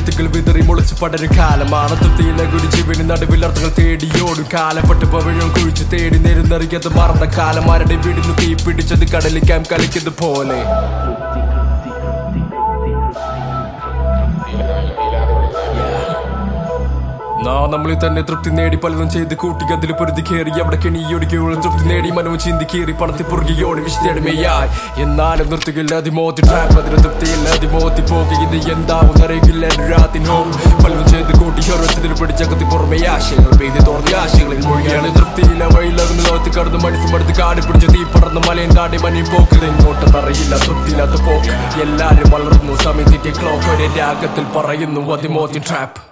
വിത്തുകൾ വിതറി മുളച്ച് പടരും കാലമാണ് തൃപ്തിയിലെ ഒരു ജീവന് നടുവിൽ അർത്ഥങ്ങൾ തേടിയോടും കാലപ്പെട്ട് പവിഴം കുഴിച്ച് തേടി നേരുന്നറിയത് മറന്ന കാലമാരുടെ വീടിന് തീ പിടിച്ചത് കടലിക്കാം കളിക്കുന്നത് പോലെ നാ നമ്മളിൽ തന്നെ തൃപ്തി നേടി പലതും ചെയ്ത് കൂട്ടി അതിൽ പൊരുതി കയറി അവിടെ കെണിയൊടുക്കിയുള്ള തൃപ്തി നേടി മനവും ചിന്തി കയറി പണത്തി പുറകിയോടി വിശദമയായി എന്നാലും നിർത്തുകില്ല അതിമോത്തി ട്രാപ്പ് അതിന് തൃപ്തിയില്ല അതിമോത്തി പോകി ഇത് എന്താവും അറിയില്ല രാത്തിനോം പലതും ചെയ്ത് കൂട്ടി ഓരോരുത്തരിൽ പിടിച്ചകത്തി പുറമെ ആശയങ്ങൾ പെയ്ത് തോന്നിയ ആശയങ്ങളിൽ മൊഴിയാണ് തൃപ്തിയില്ല വഴിയിലകുന്ന ലോകത്ത് കടന്ന് മനുഷ്യ മടുത്ത് കാടി പിടിച്ച് തീ പടർന്ന് മലയും താടി മഞ്ഞയും പോക്ക് ഇങ്ങോട്ടെന്നറിയില്ല തൃപ്തിയില്ലാത്ത പോക്ക് എല്ലാരും വളർന്നു സമയം തെറ്റിയ ക്ലോക്ക് ഒരേ രാഗത്തിൽ പറയുന്നു അതിമോത്തി ട്രാപ്പ്